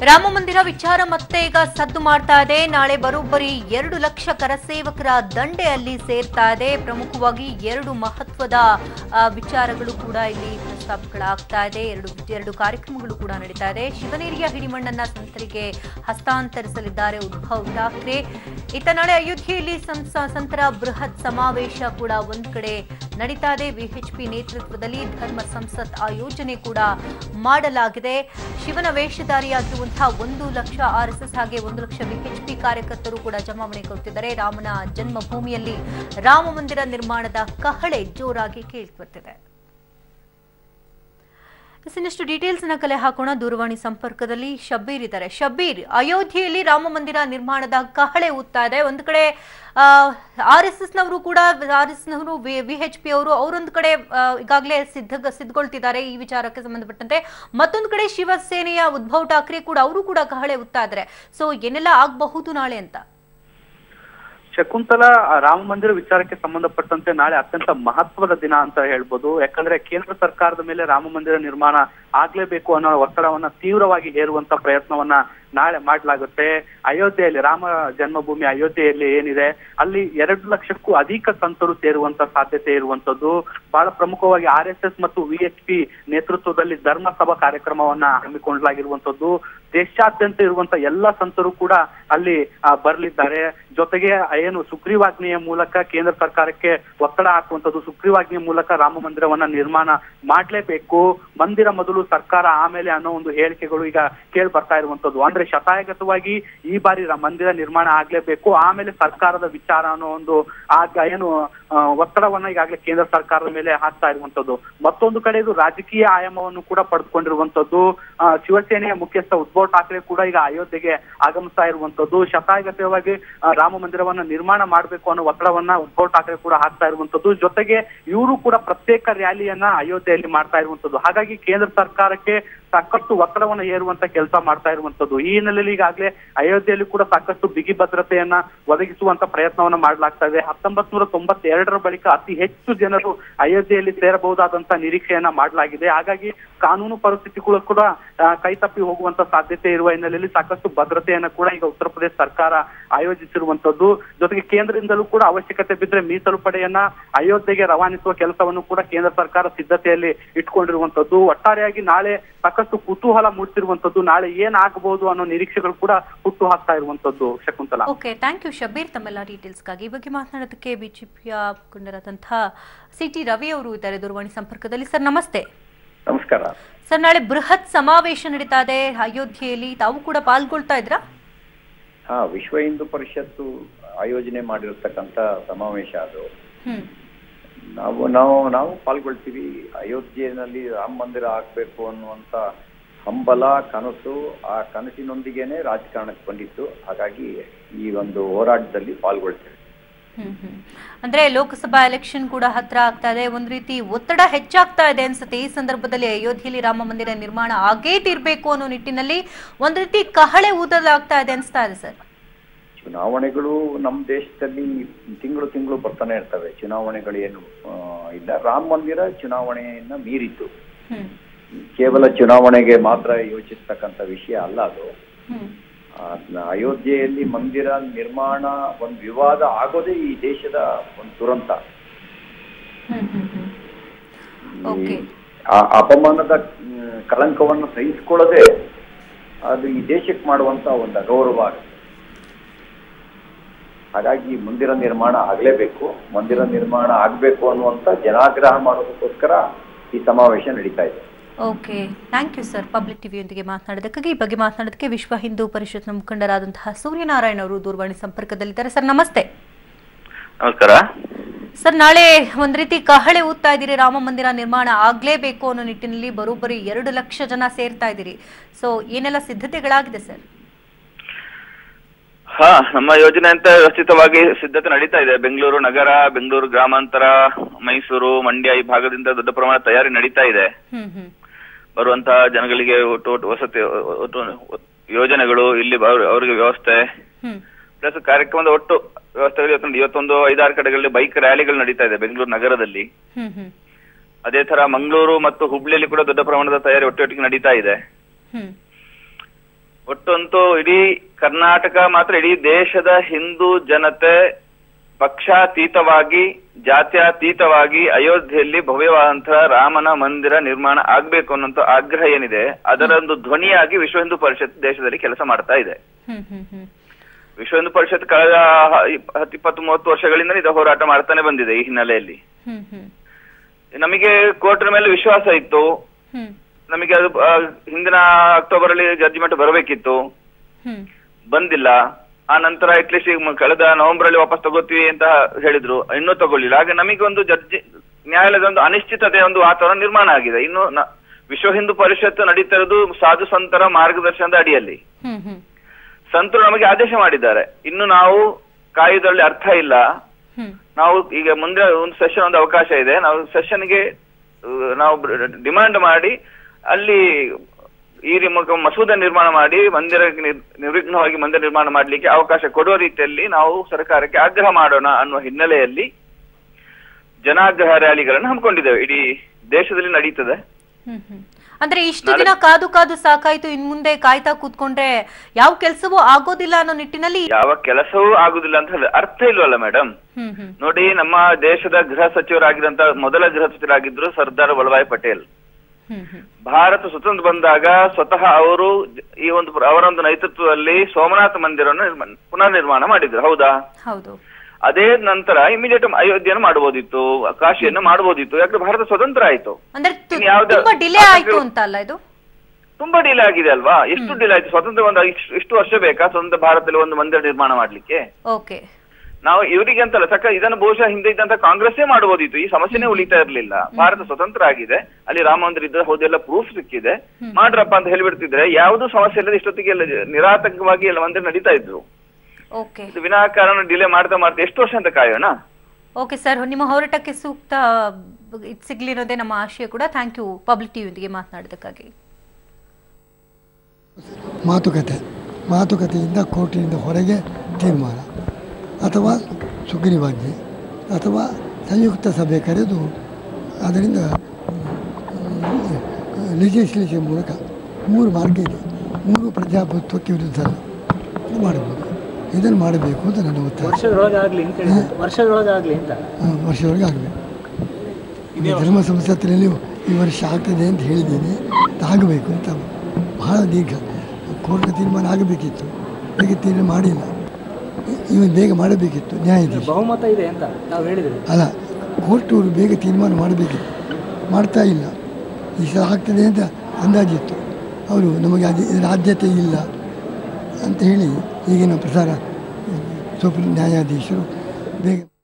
ರಾಮ ಮಂದಿರ ವಿಚಾರ ಮತ್ತೆ ಈಗ ಸದ್ದು ಮಾಡ್ತಾ ಇದೆ ನಾಳೆ ಬರೋಬ್ಬರಿ ಎರಡು ಲಕ್ಷ ಕರಸೇವಕರ ದಂಡೆ ಅಲ್ಲಿ ಸೇರ್ತಾ ಇದೆ ಪ್ರಮುಖವಾಗಿ ಎರಡು ಮಹತ್ವದ ಆ, ವಿಚಾರಗಳು ಕೂಡ ಇಲ್ಲಿ ಪ್ರಸ್ತಾಪಗಳಾಗ್ತಾ ಇದೆ ಎರಡು ಎರಡು ಕಾರ್ಯಕ್ರಮಗಳು ಕೂಡ ನಡೀತಾ ಇದೆ ಶಿವನೇರಿಯ ಹಿಡಿಮಣ್ಣನ್ನ ಸಂತರಿಗೆ ಹಸ್ತಾಂತರಿಸಲಿದ್ದಾರೆ ಉದ್ಧವ್ ಠಾಕ್ರೆ ಇತ್ತ ನಾಳೆ ಅಯೋಧ್ಯೆಯಲ್ಲಿ ಸಂಸ- ಸಂತರ ಬೃಹತ್ ಸಮಾವೇಶ ಕೂಡ ಒಂದ್ ಕಡೆ ನಡೀತಾ ಇದೆ ವಿಎಚ್ಪಿ ನೇತೃತ್ವದಲ್ಲಿ ಧರ್ಮ ಸಂಸತ್ ಆಯೋಜನೆ ಕೂಡ ಮಾಡಲಾಗಿದೆ ಶಿವನ ವೇಷಧಾರಿಯಾಗಿರುವಂತಹ ಒಂದು ಲಕ್ಷ ಆರ್ಎಸ್ಎಸ್ ಹಾಗೆ ಒಂದು ಲಕ್ಷ ವಿಎಚ್ಪಿ ಕಾರ್ಯಕರ್ತರು ಕೂಡ ಜಮಾವಣೆ ಕೊಡ್ತಿದ್ದಾರೆ ರಾಮನ ಜನ್ಮಭೂಮಿಯಲ್ಲಿ ರಾಮ ಮಂದಿರ ನಿರ್ಮಾಣದ ಕಹಳೆ ಜೋರಾಗಿ ಕೇಳ್ಬರ್ತಿದೆ ಎಸ್, ಇನ್ನಷ್ಟು ಡೀಟೇಲ್ಸ್ ನ ಕಲೆ ಹಾಕೋಣ ದೂರವಾಣಿ ಸಂಪರ್ಕದಲ್ಲಿ ಶಬ್ಬೀರ್ ಇದ್ದಾರೆ ಶಬ್ಬೀರ್ ಅಯೋಧ್ಯೆಯಲ್ಲಿ ರಾಮ ಮಂದಿರ ನಿರ್ಮಾಣದ ಕಹಳೆ ಊದ್ತಾ ಇದೆ ಒಂದು ಕಡೆ ಆರ್ ಎಸ್ ಎಸ್ ನವರು ಕೂಡ ಆರ್ ಎಸ್ ನವರು ವಿಎಚ್ ಪಿ ಅವರು ಅವರೊಂದು ಕಡೆ ಆ, ಈಗಾಗಲೇ ಸಿದ್ಧ ಸಿದ್ಧಗೊಳ್ತಿದ್ದಾರೆ ಈ ವಿಚಾರಕ್ಕೆ ಸಂಬಂಧಪಟ್ಟಂತೆ ಮತ್ತೊಂದು ಕಡೆ ಶಿವಸೇನೆಯ ಉದ್ಧವ್ ಠಾಕ್ರೆ ಕೂಡ ಅವರು ಕೂಡ ಕಹಳೆ ಊದ್ತಾ ಇದ್ದಾರೆ ಸೊ ಏನೆಲ್ಲ ಆಗಬಹುದು ನಾಳೆ ಅಂತ ಶಕುಂತಲ ರಾಮ ಮಂದಿರ ವಿಚಾರಕ್ಕೆ ಸಂಬಂಧಪಟ್ಟಂತೆ ನಾಳೆ ಅತ್ಯಂತ ಮಹತ್ವದ ದಿನ ಅಂತ ಹೇಳ್ಬೋದು ಯಾಕಂದ್ರೆ ಕೇಂದ್ರ ಸರ್ಕಾರದ ಮೇಲೆ ರಾಮ ಮಂದಿರ ನಿರ್ಮಾಣ ಆಗ್ಲೇಬೇಕು ಅನ್ನೋ ಒತ್ತಡವನ್ನ ತೀವ್ರವಾಗಿ ಹೇರುವಂತ ಪ್ರಯತ್ನವನ್ನ ನಾಳೆ ಮಾಡಲಾಗುತ್ತೆ ಅಯೋಧ್ಯೆಯಲ್ಲಿ ರಾಮ ಜನ್ಮಭೂಮಿ ಅಯೋಧ್ಯೆಯಲ್ಲಿ ಏನಿದೆ ಅಲ್ಲಿ ಎರಡು ಲಕ್ಷಕ್ಕೂ ಅಧಿಕ ಸಂತರು ಸೇರುವಂತ ಸಾಧ್ಯತೆ ಇರುವಂತದ್ದು ಬಹಳ ಪ್ರಮುಖವಾಗಿ ಆರ್ ಎಸ್ ಎಸ್ ಮತ್ತು ವಿಎಚ್ಪಿ ನೇತೃತ್ವದಲ್ಲಿ ಧರ್ಮ ಸಭಾ ಕಾರ್ಯಕ್ರಮವನ್ನ ಹಮ್ಮಿಕೊಳ್ಳಲಾಗಿರುವಂತದ್ದು ದೇಶಾದ್ಯಂತ ಇರುವಂತ ಎಲ್ಲ ಸಂತರು ಕೂಡ ಅಲ್ಲಿ ಆ, ಬರ್ಲಿದ್ದಾರೆ ಜೊತೆಗೆ ಏನು ಸುಗ್ರೀವಾಜ್ಞೆಯ ಮೂಲಕ ಕೇಂದ್ರ ಸರ್ಕಾರಕ್ಕೆ ಒತ್ತಡ ಹಾಕುವಂತದ್ದು ಸುಗ್ರೀವಾಜ್ಞೆಯ ಮೂಲಕ ರಾಮ ಮಂದಿರವನ್ನ ನಿರ್ಮಾಣ ಮಾಡ್ಲೇಬೇಕು ಮಂದಿರ ಮೊದಲು ಸರ್ಕಾರ ಆಮೇಲೆ ಅನ್ನೋ ಒಂದು ಹೇಳಿಕೆಗಳು ಈಗ ಕೇಳಿ ಬರ್ತಾ ಇರುವಂತದ್ದು ಅಂದ್ರೆ ಶತಾಯಗತವಾಗಿ ಈ ಬಾರಿ ರ- ಮಂದಿರ ನಿರ್ಮಾಣ ಆಗ್ಲೇಬೇಕು ಆಮೇಲೆ ಸರ್ಕಾರದ ವಿಚಾರ ಅನ್ನೋ ಒಂದು ಆಗ ಏನು ಆ, ಒತ್ತಡವನ್ನ ಈಗಾಗಲೇ ಕೇಂದ್ರ ಸರ್ಕಾರದ ಮೇಲೆ ಹಾಕ್ತಾ ಇರುವಂತದ್ದು ಮತ್ತೊಂದು ಕಡೆ ಇದು ರಾಜಕೀಯ ಆಯಾಮವನ್ನು ಕೂಡ ಪಡೆದುಕೊಂಡಿರುವಂತದ್ದು ಆ, ಶಿವಸೇನೆಯ ಮುಖ್ಯಸ್ಥ ಉದ್ಧವ್ ಠಾಕ್ರೆ ಕೂಡ ಈಗ ಅಯೋಧ್ಯೆಗೆ ಆಗಮಿಸ್ತಾ ಇರುವಂತದ್ದು ಶತಾಯಗತವಾಗಿ ಆ, ರಾಮ ಮಂದಿರವನ್ನ ನಿರ್ಮಾಣ ಮಾಡಬೇಕು ಅನ್ನೋ ಒತ್ತಡವನ್ನ ಉದ್ಧವ್ ಠಾಕ್ರೆ ಕೂಡ ಹಾಕ್ತಾ ಇರುವಂತದ್ದು ಜೊತೆಗೆ ಇವರು ಕೂಡ ಪ್ರತ್ಯೇಕ ರ್ಯಾಲಿಯನ್ನ ಅಯೋಧ್ಯೆಯಲ್ಲಿ ಮಾಡ್ತಾ ಇರುವಂತದ್ದು ಹಾಗಾಗಿ ಕೇಂದ್ರ ಸರ್ಕಾರಕ್ಕೆ ಸಾಕಷ್ಟು ಒತ್ತಡವನ್ನ ಹೇರುವಂತ ಕೆಲಸ ಮಾಡ್ತಾ ಇರುವಂತದ್ದು ಈ ಹಿನ್ನೆಲೆಯಲ್ಲಿ ಈಗಾಗಲೇ ಅಯೋಧ್ಯೆಯಲ್ಲಿ ಕೂಡ ಸಾಕಷ್ಟು ಬಿಗಿ ಭದ್ರತೆಯನ್ನ ಒದಗಿಸುವಂತ ಪ್ರಯತ್ನವನ್ನ ಮಾಡಲಾಗ್ತಾ ಇದೆ ಹತ್ತೊಂಬತ್ ನೂರ ತೊಂಬತ್ತೆರಡರ ಬಳಿಕ ಅತಿ ಹೆಚ್ಚು ಜನರು ಅಯೋಧ್ಯೆಯಲ್ಲಿ ಸೇರಬಹುದಾದಂತ ನಿರೀಕ್ಷೆಯನ್ನ ಮಾಡಲಾಗಿದೆ ಹಾಗಾಗಿ ಕಾನೂನು ಪರಿಸ್ಥಿತಿಗಳು ಕೂಡ ಆ, ಕೈತಪ್ಪಿ ಹೋಗುವಂತ ಸಾಧ್ಯತೆ ಇರುವ ಹಿನ್ನೆಲೆಯಲ್ಲಿ ಸಾಕಷ್ಟು ಭದ್ರತೆಯನ್ನ ಕೂಡ ಈಗ ಉತ್ತರ ಪ್ರದೇಶ ಸರ್ಕಾರ ಆಯೋಜಿಸಿರುವಂತದ್ದು ಜೊತೆಗೆ ಕೇಂದ್ರದಿಂದಲೂ ಕೂಡ ಅವಶ್ಯಕತೆ ಬಿದ್ದರೆ ಮೀಸಲು ಪಡೆಯನ್ನ ಅಯೋಧ್ಯೆಗೆ ರವಾನಿಸುವ ಕೆಲಸವನ್ನು ಕೂಡ ಕೇಂದ್ರ ಸರ್ಕಾರ ಸಿದ್ಧತೆಯಲ್ಲಿ ಇಟ್ಕೊಂಡಿರುವಂತದ್ದು ಒಟ್ಟಾರೆಯಾಗಿ ನಾಳೆ ಸಾಕಷ್ಟು ಕುತೂಹಲ ಮೂಡಿಸಿರುವಂತದ್ದು ನಾಳೆ ಏನಾಗಬಹುದು ಅನ್ನೋ ನಿರೀಕ್ಷೆಗಳು ಕೂಡ ಹುಟ್ಟು ಹಾಕ್ತಾ ಇರುವಂತದ್ದು Shakuntala okay thank you Shabeer ತಮ್ಮೆಲ್ಲ ಡೀಟೇಲ್ಸ್ಗಾಗಿ ಈ ಬಗ್ಗೆ ಮಾತನಾಡೋದಕ್ಕೆ ಬಿಜೆಪಿಯ ಮುಖಂಡರಾದಂತಹ ಸಿ ಟಿ ರವಿ ಅವರು ಇದ್ದಾರೆ ದೂರವಾಣಿ ಸಂಪರ್ಕದಲ್ಲಿ ಸರ್ ನಮಸ್ತೆ ನಮಸ್ಕಾರ ಸರ್ ನಾಳೆ ಬೃಹತ್ ಸಮಾವೇಶ ನಡೀತಾ ಇದೆ ಅಯೋಧ್ಯೆಯಲ್ಲಿ ತಾವು ಕೂಡ ಪಾಲ್ಗೊಳ್ತಾ ಇದ್ರಾ ಹಾ ವಿಶ್ವ ಹಿಂದೂ ಪರಿಷತ್ತು ಆಯೋಜನೆ ಮಾಡಿರ್ತಕ್ಕಂಥ ಸಮಾವೇಶ ಅದು ಹ್ಮ್ ನಾವು ನಾವು ನಾವು ಪಾಲ್ಗೊಳ್ತೀವಿ ಅಯೋಧ್ಯೆಯಲ್ಲಿ ರಾಮ ಮಂದಿರ ಆಗ್ಬೇಕು ಅನ್ನುವಂತ ಹಂಬಲ ಕನಸು ಆ ಕನಸಿನೊಂದಿಗೇನೆ ರಾಜಕಾರಣಕ್ಕೆ ಬಂದಿತ್ತು ಹಾಗಾಗಿ ಈ ಒಂದು ಹೋರಾಟದಲ್ಲಿ ಪಾಲ್ಗೊಳ್ತೇವೆ ಹ್ಮ್ ಹ್ಮ್ ಅಂದ್ರೆ ಲೋಕಸಭಾ ಎಲೆಕ್ಷನ್ ಕೂಡ ಹತ್ರ ಆಗ್ತಾ ಇದೆ ಒಂದ್ ರೀತಿ ಒತ್ತಡ ಹೆಚ್ಚಾಗ್ತಾ ಇದೆ ಅನ್ಸುತ್ತೆ ಈ ಸಂದರ್ಭದಲ್ಲಿ ಅಯೋಧ್ಯೆಯಲ್ಲಿ ರಾಮ ಮಂದಿರ ನಿರ್ಮಾಣ ಆಗೇ ತೀರ್ಬೇಕು ಅನ್ನೋ ನಿಟ್ಟಿನಲ್ಲಿ ಒಂದ್ ರೀತಿ ಕಹಳೆ ಊದಲಾಗ್ತಾ ಇದೆ ಅನ್ಸ್ತಾ ಇದೆ ಸರ್ ಚುನಾವಣೆಗಳು ನಮ್ಮ ದೇಶದಲ್ಲಿ ತಿಂಗಳು ತಿಂಗಳು ಬರ್ತಾನೆ ಇರ್ತವೆ ಚುನಾವಣೆಗಳು ಏನು ಆ, ಇಲ್ಲ ರಾಮ ಮಂದಿರ ಚುನಾವಣೆಯನ್ನ ಮೀರಿತು ಹ್ಮ್ ಕೇವಲ ಚುನಾವಣೆಗೆ ಮಾತ್ರ ಯೋಚಿಸ್ತಕ್ಕಂಥ ವಿಷಯ ಅಲ್ಲ ಅದು ಹ್ಮ್ ಅದ್ನ ಅಯೋಧ್ಯೆಯಲ್ಲಿ ಮಂದಿರ ನಿರ್ಮಾಣ ಒಂದು ವಿವಾದ ಆಗೋದೇ ಈ ದೇಶದ ಒಂದು ದುರಂತ ಹ್ಮ್ ಹ್ಮ್ ಹ್ಮ್ ಓಕೆ ಈ ಆ ಅಪಮಾನದ ಮ್, ಕಳಂಕವನ್ನು ಸಹಿಸಿಕೊಳ್ಳದೆ ಅದು ಈ ದೇಶಕ್ಕೆ ಮಾಡುವಂತ ಒಂದು ಅಗೌರವ ಆಗುತ್ತೆ ಹಾಗಾಗಿ ಮಂದಿರ ನಿರ್ಮಾಣ ಆಗ್ಲೇಬೇಕು ಮಂದಿರ ನಿರ್ಮಾಣ ಆಗ್ಬೇಕು ಅನ್ನುವಂತ ಜನಾಗ್ರಹ ಮಾಡೋದಕ್ಕೋಸ್ಕರ ಈ ಸಮಾವೇಶ ನಡೀತಾ ಇದೆ okay thank you sir public ಟಿವಿಯೊಂದಿಗೆ ಮಾತನಾಡೋದಕ್ಕಾಗಿ ಈ ಬಗ್ಗೆ ಮಾತನಾಡೋದಕ್ಕೆ ವಿಶ್ವ ಹಿಂದೂ ಪರಿಷತ್ನ ಮುಖಂಡರಾದಂತಹ ಸೂರ್ಯನಾರಾಯಣ ಅವರು ದೂರವಾಣಿ ಸಂಪರ್ಕದಲ್ಲಿದ್ದಾರೆ ಸರ್ ನಮಸ್ತೆ ನಮಸ್ಕಾರ ಸರ್ ನಾಳೆ ಒಂದ್ ರೀತಿ ಕಹಳೆ ಊದ್ತಾ ಇದ್ದೀರಿ ರಾಮ ಮಂದಿರ ನಿರ್ಮಾಣ ಆಗ್ಲೇಬೇಕು ಅನ್ನೋ ನಿಟ್ಟಿನಲ್ಲಿ ಬರೋಬ್ಬರಿ ಎರಡು ಲಕ್ಷ ಜನ ಸೇರ್ತಾ ಇದ್ದೀರಿ ಸೊ ಏನೆಲ್ಲ ಸಿದ್ಧತೆಗಳಾಗಿದೆ ಸರ್ ಹಾ ನಮ್ಮ ಯೋಜನೆ ಅಂತ ವ್ಯವಸ್ಥಿತವಾಗಿ ಸಿದ್ಧತೆ ನಡೀತಾ ಇದೆ ಬೆಂಗಳೂರು ನಗರ ಬೆಂಗಳೂರು ಗ್ರಾಮಾಂತರ ಮೈಸೂರು ಮಂಡ್ಯ ಈ ಭಾಗದಿಂದ ದೊಡ್ಡ ಪ್ರಮಾಣ ತಯಾರಿ ನಡೀತಾ ಇದೆ ಹ್ಮ್ ಹ್ಮ್ ಬರುವಂತಹ ಜನಗಳಿಗೆ ಒಟ್ಟು ಒಟ್ಟು ವಸತಿ ಒಟ್ಟು ಯೋಜನೆಗಳು ಇಲ್ಲಿ ಬ- ಅವರಿಗೆ ವ್ಯವಸ್ಥೆ ಹ್ಮ್ ಪ್ಲಸ್ ಕಾರ್ಯಕ್ರಮದ ಒಟ್ಟು ವ್ಯವಸ್ಥೆಗಳು ಇವತ್ತೊಂದು ಇವತ್ತೊಂದು ಐದಾರು ಕಡೆಗಳಲ್ಲಿ ಬೈಕ್ ರ್ಯಾಲಿಗಳು ನಡೀತಾ ಇದೆ ಬೆಂಗಳೂರು ನಗರದಲ್ಲಿ ಹ್ಮ್ ಹ್ಮ್ ಅದೇ ತರ ಮಂಗಳೂರು ಮತ್ತು ಹುಬ್ಳಿಯಲ್ಲಿ ಕೂಡ ದೊಡ್ಡ ಪ್ರಮಾಣದ ತಯಾರಿ ಒಟ್ಟೊಟ್ಟಿಗೆ ನಡೀತಾ ಇದೆ ಹ್ಮ್ ಒಟ್ಟಂತೂ ಇಡೀ ಕರ್ನಾಟಕ ಮಾತ್ರ ಇಡೀ ದೇಶದ ಹಿಂದೂ ಜನತೆ ಪಕ್ಷಾತೀತವಾಗಿ ಜಾತ್ಯತೀತವಾಗಿ ಅಯೋಧ್ಯೆಯಲ್ಲಿ ಭವ್ಯವಾದಂತಹ ರಾಮನ ಮಂದಿರ ನಿರ್ಮಾಣ ಆಗ್ಬೇಕು ಅನ್ನೋಂಥ ಆಗ್ರಹ ಏನಿದೆ ಅದರೊಂದು ಧ್ವನಿಯಾಗಿ ವಿಶ್ವ ಹಿಂದೂ ಪರಿಷತ್ ದೇಶದಲ್ಲಿ ಕೆಲಸ ಮಾಡ್ತಾ ಇದೆ ಹ್ಮ್ ಹ್ಮ್ ಹ್ಮ್ ವಿಶ್ವ ಹಿಂದೂ ಪರಿಷತ್ ಕಳೆದ ಹತ್ತು ಇಪ್ಪತ್ತು ಮೂವತ್ತು ವರ್ಷಗಳಿಂದ ಇದು ಹೋರಾಟ ಮಾಡ್ತಾನೆ ಬಂದಿದೆ ಈ ಹಿನ್ನೆಲೆಯಲ್ಲಿ ಹ್ಮ್ ಹ್ಮ್ ನಮಗೆ ಕೋರ್ಟ್ನ ಮೇಲೆ ವಿಶ್ವಾಸ ಇತ್ತು ಹ್ಮ್ ನಮಗೆ ಅದು ಆ, ಹಿಂದಿನ ಅಕ್ಟೋಬರ್ ಅಲ್ಲಿ ಜಡ್ಜ್ಮೆಂಟ್ ಬರಬೇಕಿತ್ತು ಹ್ಮ್ ಬಂದಿಲ್ಲ ಆ ನಂತರ ಅಟ್ಲೀಸ್ಟ್ ಈಗ ಮ- ಕಳೆದ ನವೆಂಬರ್ ಅಲ್ಲಿ ವಾಪಸ್ ತಗೋತೀವಿ ಅಂತ ಹೇಳಿದ್ರು ಇನ್ನೂ ತಗೊಳ್ಳಿಲ್ಲ ಹಾಗೆ ನಮಗೆ ಒಂದು ಜಡ್ಜಿ ನ್ಯಾಯಾಲಯದ ಒಂದು ಅನಿಶ್ಚಿತತೆ ಒಂದು ವಾತಾವರಣ ನಿರ್ಮಾಣ ಆಗಿದೆ ಇನ್ನು ನ- ವಿಶ್ವ ಹಿಂದೂ ಪರಿಷತ್ ನಡೀತಾ ಇರೋದು ಸಾಧು ಸಂತರ ಮಾರ್ಗದರ್ಶನದ ಅಡಿಯಲ್ಲಿ ಹ್ಮ್ ಹ್ಮ್ ಸಂತರು ನಮಗೆ ಆದೇಶ ಮಾಡಿದ್ದಾರೆ ಇನ್ನು ನಾವು ಕಾಯುವುದರಲ್ಲಿ ಅರ್ಥ ಇಲ್ಲ ಹ್ಮ್ ನಾವು ಈಗ ಮುಂದೆ ಒಂದು ಸೆಷನ್ ಒಂದು ಅವಕಾಶ ಇದೆ ನಾವು ಸೆಷನ್ಗೆ ನಾವು ಡಿಮಾಂಡ್ ಮಾಡಿ ಅಲ್ಲಿ ಈ ರೀ- ಮಸೂದೆ ನಿರ್ಮಾಣ ಮಾಡಿ ಮಂದಿರ ನಿರ್- ನಿರ್ವಿಘ್ನವಾಗಿ ಮಂದಿರ ನಿರ್ಮಾಣ ಮಾಡಲಿಕ್ಕೆ ಅವಕಾಶ ಕೊಡುವ ರೀತಿಯಲ್ಲಿ ನಾವು ಸರ್ಕಾರಕ್ಕೆ ಆಗ್ರಹ ಮಾಡೋಣ ಅನ್ನುವ ಹಿನ್ನೆಲೆಯಲ್ಲಿ ಜನಾಗ್ರಹ ರ್ಯಾಲಿಗಳನ್ನು ಹಮ್ಮಿಕೊಂಡಿದ್ದೇವೆ ಇಡೀ ದೇಶದಲ್ಲಿ ನಡೀತದೆ ಹ್ಮ್ ಹ್ಮ್ ಅಂದ್ರೆ ಇಷ್ಟು ದಿನ ಕಾದು ಕಾದು ಸಾಕಾಯ್ತು ಇನ್ ಮುಂದೆ ಕಾಯ್ತಾ ಕೂತ್ಕೊಂಡ್ರೆ ಯಾವ ಕೆಲಸವೂ ಆಗೋದಿಲ್ಲ ಅನ್ನೋ ನಿಟ್ಟಿನಲ್ಲಿ ಯಾವ ಕೆಲಸವೂ ಆಗುದಿಲ್ಲ ಅಂತ ಹೇಳಿ ಅರ್ಥ ಇಲ್ವಲ್ಲ ಮೇಡಮ್ ಹ್ಮ್ ಹ್ಮ್ ನೋಡಿ ನಮ್ಮ ದೇಶದ ಗೃಹ ಸಚಿವರಾಗಿದ್ದಂತ ಮೊದಲ ಗೃಹ ಸಚಿವರಾಗಿದ್ರು ಸರ್ದಾರ್ ವಲ್ಲಭಾಯ್ ಪಟೇಲ್ ಹ್ಮ್ ಹ್ಮ್ ಭಾರತ ಸ್ವತಂತ್ರ ಬಂದಾಗ ಸ್ವತಃ ಅವರು ಈ ಒಂದು ಪ್ರ- ಅವರ ಒಂದು ನೇತೃತ್ವದಲ್ಲಿ ಸೋಮನಾಥ ಮಂದಿರವನ್ನು ನಿರ್ಮ- ಪುನರ್ ನಿರ್ಮಾಣ ಮಾಡಿದ್ರು ಹೌದಾ ಹೌದು ಅದೇ ನಂತರ ಇಮಿಡಿಯೇಟ್ ಅಯೋಧ್ಯೆಯನ್ನು ಮಾಡಬಹುದಿತ್ತು ಕಾಶಿಯನ್ನು ಮಾಡಬಹುದಿತ್ತು ಯಾಕಂದ್ರೆ ಭಾರತ ಸ್ವತಂತ್ರ ಆಯ್ತು ಅಂದ್ರೆ ತು- ಇನ್ ಯಾವ್ದು- ತುಂಬಾ ಡಿಲೇ ಆ ಆಯ್ತು ಸಂಖ್ಯೆ- ಅಂತ ಅಲ್ಲ ಇದು ತುಂಬಾ ಡಿಲೇ ಆಗಿದೆ ಅಲ್ವಾ ಎಷ್ಟು ಡಿಲೇ ಆಯ್ತು ಸ್ವತಂತ್ರ ಒಂದು ಇಷ್ಟು- ಇಷ್ಟು ವರ್ಷ ಬೇಕಾ ಸ್ವತಂತ್ರ ಭಾರತದಲ್ಲಿ ಒಂದು ಮಂದಿರ ನಿರ್ಮಾಣ ಮಾಡ್ಲಿಕ್ಕೆ ಓಕೆ ನಾವು ಇವರಿಗೆ ಅಂತಲ್ಲ ಸಕ ಇದನ್ನು ಬಹುಶಃ ಹಿಂದೆ ಇದ್ದಂತ ಕಾಂಗ್ರೆಸ್ಸೇ ಮಾಡಬಹುದಿತ್ತು ಈ ಸಮಸ್ಯೆನೇ ಉಳಿತಾ ಇರ್ಲಿಲ್ಲ ಭಾರತ ಸ್ವತಂತ್ರ ಆಗಿದೆ ಅಲ್ಲಿ ರಾಮ ಮಂದಿರ ಇದ್ರೆ ಹೌದೆಲ್ಲ ಪ್ರೂಫ್ ಸಿಕ್ಕಿದೆ ಮಾಡ್ರಪ್ಪ ಅಂತ ಹೇಳಿಬಿಡ್ತಿದ್ರೆ ಯಾವ್ದು ಸಮಸ್ಯೆ ಇಲ್ಲದೆ ಇಷ್ಟೊತ್ತಿಗೆ ಎಲ್ಲ ನಿರಾತಂಕವಾಗಿ ಎಲ್ಲ ಮಂದಿರ ನಡೀತಾ ಇದ್ರು ಓಕೆ ಇದು ವಿನಾಕಾರಣ ಡಿಲೇ ಮಾಡ್ತಾ ಮಾಡ್ತಾ ಎಷ್ಟು ವರ್ಷ ಅಂತ ಕಾಯೋಣ ಓಕೆ ಸರ್ ನಿಮ್ಮ ಹೋರಾಟಕ್ಕೆ ಸೂಕ್ತ ಇದು ಸಿಗ್ಲಿ ಅನ್ನೋದೇ ನಮ್ಮ ಆಶಯ ಕೂಡ ಥ್ಯಾಂಕ್ ಯು ಪಬ್ಲಿಕ್ ಟಿವಿಯೊಂದಿಗೆ ಮಾತನಾಡೋದಕ್ಕಾಗಿ ಮಾತುಕತೆ ಮಾತುಕತೆಯಿಂದ ಕೋರ್ಟಿನಿಂದ ಹೊರಗೆ ತೀರ್ಮಾನ ಅಥವಾ ಸುಗ್ರೀವಾಜ್ಞೆ ಅಥವಾ ಸಂಯುಕ್ತ ಸಭೆ ಕರೆದು ಅದರಿಂದ ಲೆಜಿಸ್ಲೇಷನ್ ಮೂಲಕ ಮೂರು ಮಾರ್ಗ ಇದೆ ಮೂರು ಪ್ರಜಾಪ್ರಭುತ್ವಕ್ಕೆ ವಿರುದ್ಧ ಮಾಡಬಹುದು ಇದನ್ನು ಮಾಡಬೇಕು ಅಂತ ನನ್ನ ಒತ್ತಾಯ ವರ್ಷದೊಳಗೆ ಆಗಲಿ ಅಂತ ಹೇಳಿ ವರ್ಷದೊಳಗೆ ಆಗಲಿ ಅಂತ ಆ, ವರ್ಷದೊಳಗೆ ಆಗಬೇಕು ಧರ್ಮ ಸಂಸತ್ತಿನಲ್ಲಿ ಈ ವರ್ಷ ಆಗ್ತದೆ ಅಂತ ಹೇಳಿದ್ದೇನೆ ಆಗಬೇಕು ಅಂತ ಬಹಳ ದೀರ್ಘ ಕೋರ್ಟ್ನ ತೀರ್ಮಾನ ಆಗಬೇಕಿತ್ತು ಬೇಗ ತೀರ್ಮಾನ ಮಾಡಿಲ್ಲ ಇವನು ಬೇಗ ಮಾಡಬೇಕಿತ್ತು ನ್ಯಾಯಾಧೀಶ ಬಹುಮತ ಇದೆ ಅಂತ ನಾವು ಹೇಳಿದ್ರಿ ಅಲ್ಲ ಕೋರ್ಟ್ ಅವರು ಬೇಗ ತೀರ್ಮಾನ ಮಾಡಬೇಕಿತ್ತು ಮಾಡ್ತಾ ಇಲ್ಲ ಈ ಸಲ ಆಗ್ತದೆ ಅಂತ ಅಂದಾಜಿತ್ತು ಅವರು ನಮಗೆ ಅದು ಇದರ ಆದ್ಯತೆ ಇಲ್ಲ ಅಂತ ಹೇಳಿ ಈಗಿನ ಪ್ರಸಾರ ಸುಪ್ರೀಂ ನ್ಯಾಯಾಧೀಶರು ಬೇಗ